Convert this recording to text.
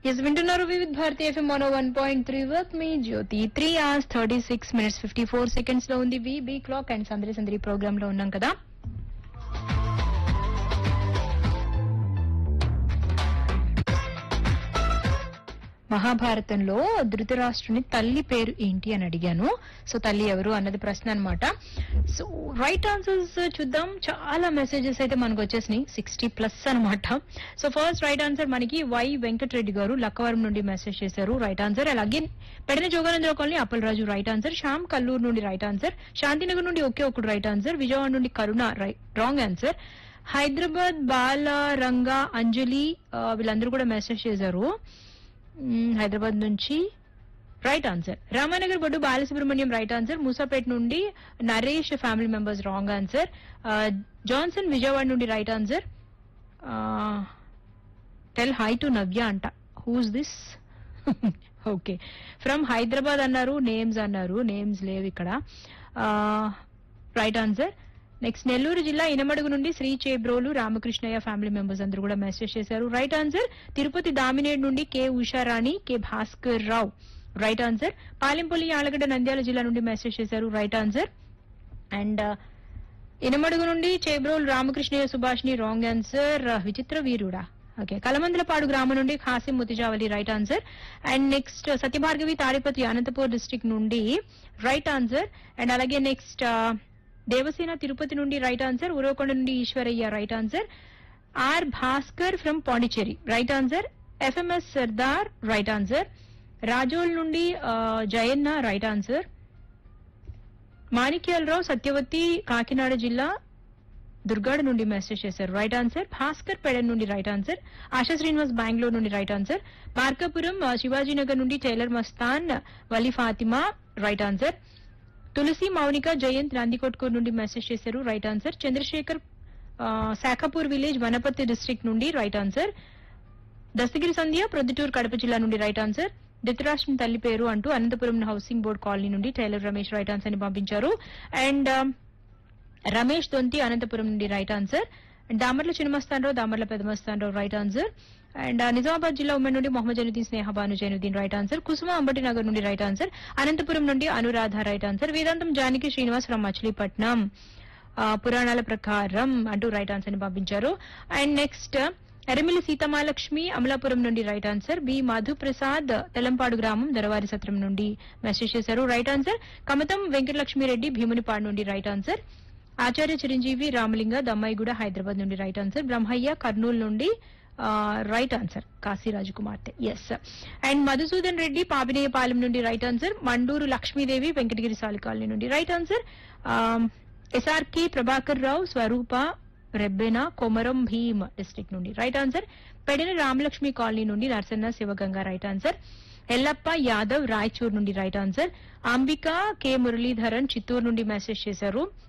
yes వింటున్నారు Vividh Bharati FM mono one point three work మీ Jyothi three hours thirty six minutes fifty four seconds లో ఉంది V B clock and సందరి సందరి programme లో ఉన్నాం కదా మహాభారతంలో ధృతరాష్ట్రుని తల్లి పేరు ఏంటి అని అడిగాను సో తల్లి ఎవరు అన్నది ప్రశ్న అన్నమాట సో రైట్ ఆన్సర్స్ చూద్దాం చాలా మెసేజెస్ అయితే మనకు వచ్చేసినాయి సిక్స్టీ ప్లస్ అన్నమాట సో ఫస్ట్ రైట్ ఆన్సర్ మనకి వై వెంకటరెడ్డి గారు లక్కవరం నుండి మెసేజ్ చేశారు రైట్ ఆన్సర్ అలాగే Pedana Joganandarao colony Appalaraju right answer Shyam Kalluru నుండి రైట్ ఆన్సర్ శాంతినగర్ నుండి ఒకే ఒకటి రైట్ ఆన్సర్ విజయవాడ నుండి కరుణ రాంగ్ ఆన్సర్ హైదరాబాద్ బాల రంగా అంజలి ఆ, వీళ్ళందరూ కూడా మెసేజ్ చేశారు మ్మ్, హైదరాబాద్ నుంచి right answer Ramanagar Boddu Balasubrahmanyam right answer Musapet నుండి Naresh family members wrong answer Johnson Vijayawada నుండి right answer tell hi to Navya అంట who's this okay from Hyderabad అన్నారు నేమ్స్ అన్నారు నేమ్స్ లేవు ఇక్కడ రైట్ ఆన్సర్ నెక్స్ట్ నెల్లూరు జిల్లా ఇనమడుగు నుండి శ్రీ చేబ్రోలు రామకృష్ణయ్య ఫ్యామిలీ మెంబర్స్ అందరూ కూడా మెసేజ్ చేశారు రైట్ ఆన్సర్ తిరుపతి దామినేడ్ నుండి K Usharani K Bhaskar Rao right answer Palempalli Allagadda Nandyala జిల్లా నుండి మెసేజ్ చేశారు రైట్ ఆన్సర్ అండ్ ఇనమడుగు నుండి చేబ్రోల్ రామకృష్ణయ్య సుభాష్ని రాంగ్ ఆన్సర్ విచిత్ర వీరుడా ఓకే కలమందలపాడు గ్రామం నుండి Khasim Mutijavali right answer and next Satyabhargavi Tadipatri Anantapur district నుండి రైట్ ఆన్సర్ అండ్ అలాగే నెక్స్ట్ దేవసేన తిరుపతి నుండి రైట్ ఆన్సర్ ఉరవకొండ నుండి Eswaraiah right answer R Bhaskar from Pondicherry right answer FMS Sardar right answer Razole నుండి ఆ, జయన్న రైట్ ఆన్సర్ మాణిక్యాలరావు సత్యవతి కాకినాడ జిల్లా దుర్గాడ నుండి మెసేజ్ చేశారు రైట్ ఆన్సర్ భాస్కర్ పెడన్ నుండి రైట్ ఆన్సర్ ఆశా శ్రీనివాస్ బెంగళూరు నుండి రైట్ ఆన్సర్ మార్కాపురం ఆ, శివాజీనగర్ నుండి tailor Mastan Vali Fatima right answer Tulasi Mounika Jayant Nandikotkur నుండి మెసేజ్ చేశారు రైట్ ఆన్సర్ చంద్రశేఖర్ ఆ, శాఖపూర్ విలేజ్ వనపర్తి డిస్ట్రిక్ట్ నుండి రైట్ ఆన్సర్ దస్తగిరి సంధ్య ప్రొద్దుటూరు కడప జిల్లా నుండి రైట్ ఆన్సర్ ధృతరాష్ట్రం తల్లి పేరు అంటూ అనంతపురం హౌసింగ్ బోర్డ్ కాలనీ నుండి టైలర్ రమేష్ రైట్ ఆన్సర్ ని పంపించారు అండ్ రమేష్ దొంతి అనంతపురం నుండి right answer and Damarla Chinnamastanarao Damarla Pedamastanarao right answer and Nizamabad జిల్లా ఉమ్మడి నుండి మొహమ్మద్ జైనుద్దీన్ స్నేహ భాను జైనుద్దీన్ రైట్ ఆన్సర్ కుసుమ అంబటి నగర్ నుండి రైట్ ఆన్సర్ అనంతపురం నుండి అనురాధ రైట్ ఆన్సర్ వేదాంతం జానకి శ్రీనివాస్ ఫ్రమ్ మచిలీపట్నం ఆ, పురాణాల ప్రకారం అంటూ రైట్ ఆన్సర్ ని పంపించారు అండ్ నెక్స్ట్ ఎరమిలి సీతమాలక్ష్మి అమలాపురం నుండి right answer B Madhuprasad Telampadu గ్రామం దరవారి సత్రం నుండి మెసేజ్ చేశారు రైట్ ఆన్సర్ కమతం వెంకటలక్ష్మిరెడ్డి భీమునిపాడు నుండి రైట్ ఆన్సర్ ఆచార్య చిరంజీవి రామలింగ దమ్మాయిగూడ హైదరాబాద్ నుండి రైట్ ఆన్సర్ బ్రహ్మయ్య కర్నూలు నుండి రైట్ ఆన్సర్ కాశీరాజు కుమార్తె ఎస్ అండ్ మధుసూదన్ రెడ్డి పాపినేయపాలెం నుండి రైట్ ఆన్సర్ మండూరు లక్ష్మీదేవి వెంకటగిరి సాలికాలనీ నుండి right answer SRK Prabhakar Rao Swarupa Rebbena Komaram Bheem district నుండి right answer Pedana Ramalakshmi colony నుండి నరసన్న శివగంగ రైట్ ఆన్సర్ ఎల్లప్ప యాదవ్ రాయచూర్ నుండి right answer Ambika K Muralidharan Chittoor నుండి మెసేజ్ చేశారు